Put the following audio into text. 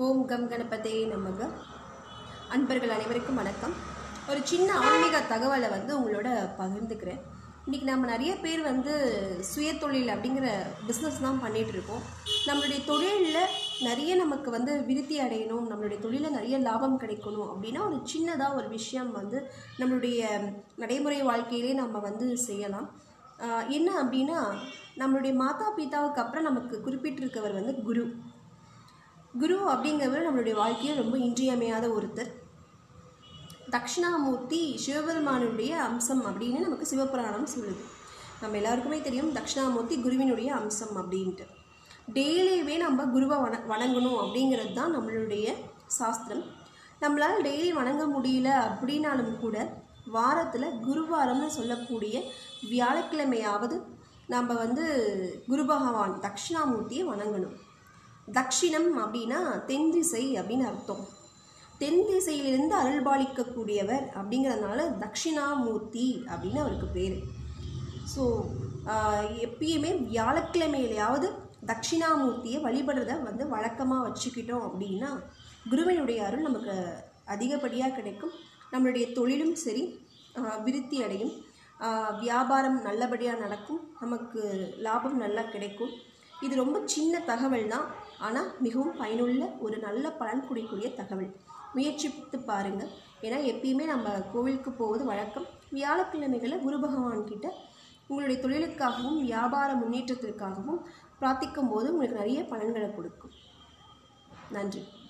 ஓம் come கணபதே நமக அன்பர்கள் அனைவருக்கும் வணக்கம் ஒரு சின்ன ஆன்மீக தகவலை வந்து உங்களோட பகிர்ந்துக்கிறேன் இன்றைக்கி நம்ம நிறைய பேர் வந்து சுயதொழில் அப்படிங்கிற பிஸ்னஸ் தான் பண்ணிகிட்டு இருக்கோம் நம்மளுடைய தொழிலில் நிறைய நமக்கு வந்து விருத்தி அடையணும் நம்மளுடைய தொழிலில் நிறைய லாபம் கிடைக்கணும் அப்படின்னா ஒரு சின்னதாக ஒரு விஷயம் வந்து நம்மளுடைய நடைமுறை வாழ்க்கையிலே நம்ம வந்து செய்யலாம் ஆஹ் என்ன அப்படின்னா நம்மளுடைய மாதா பிதாவுக்கு அப்புறம் நமக்கு குறிப்பிட்டிருக்கவர் வந்து குரு குரு அப்படிங்கிறவர் நம்மளுடைய வாழ்க்கையில் ரொம்ப இன்றியமையாத ஒருத்தர் தக்ஷணாமூர்த்தி சிவபெருமானுடைய அம்சம் அப்படின்னு நமக்கு சிவபுராணம் சொல்லுது நம்ம எல்லாருக்குமே தெரியும் தக்ஷணாமூர்த்தி குருவினுடைய அம்சம் அப்படின்ட்டு டெய்லியுமே நம்ம குருவை வண வணங்கணும் அப்படிங்கிறது தான் நம்மளுடைய சாஸ்திரம் நம்மளால் டெய்லி வணங்க முடியல அப்படின்னாலும் கூட வாரத்தில் குருவாரம்னு சொல்லக்கூடிய வியாழக்கிழமையாவது நம்ம வந்து குரு பகவான் தக்ஷணாமூர்த்தியை வணங்கணும் தக்ஷிணம் அப்படின்னா தென் திசை அப்படின்னு அர்த்தம் தென் திசையிலிருந்து அருள்பாலிக்கக்கூடியவர் அப்படிங்கிறதுனால தக்ஷிணாமூர்த்தி அப்படின்னு அவருக்கு பேர் ஸோ எப்பயுமே வியாழக்கிழமையிலையாவது தட்சிணாமூர்த்தியை வழிபடுறத வந்து வழக்கமாக வச்சுக்கிட்டோம் அப்படின்னா குருவினுடைய அருள் நமக்கு அதிகப்படியாக கிடைக்கும் நம்மளுடைய தொழிலும் சரி ஆஹ் விருத்தி அடையும் ஆஹ் வியாபாரம் நல்லபடியாக நடக்கும் நமக்கு லாபம் நல்லா கிடைக்கும் இது ரொம்ப சின்ன தகவல் தான் ஆனால் மிகவும் பயனுள்ள ஒரு நல்ல பலன் கொடுக்கக்கூடிய தகவல் முயற்சித்து பாருங்கள் ஏன்னா எப்பயுமே நம்ம கோவிலுக்கு போவது வழக்கம் வியாழக்கிழமைகளில் குரு பகவான் கிட்ட உங்களுடைய தொழிலுக்காகவும் வியாபார முன்னேற்றத்திற்காகவும் பிரார்த்திக்கும் போது உங்களுக்கு நிறைய பலன்களை கொடுக்கும் நன்றி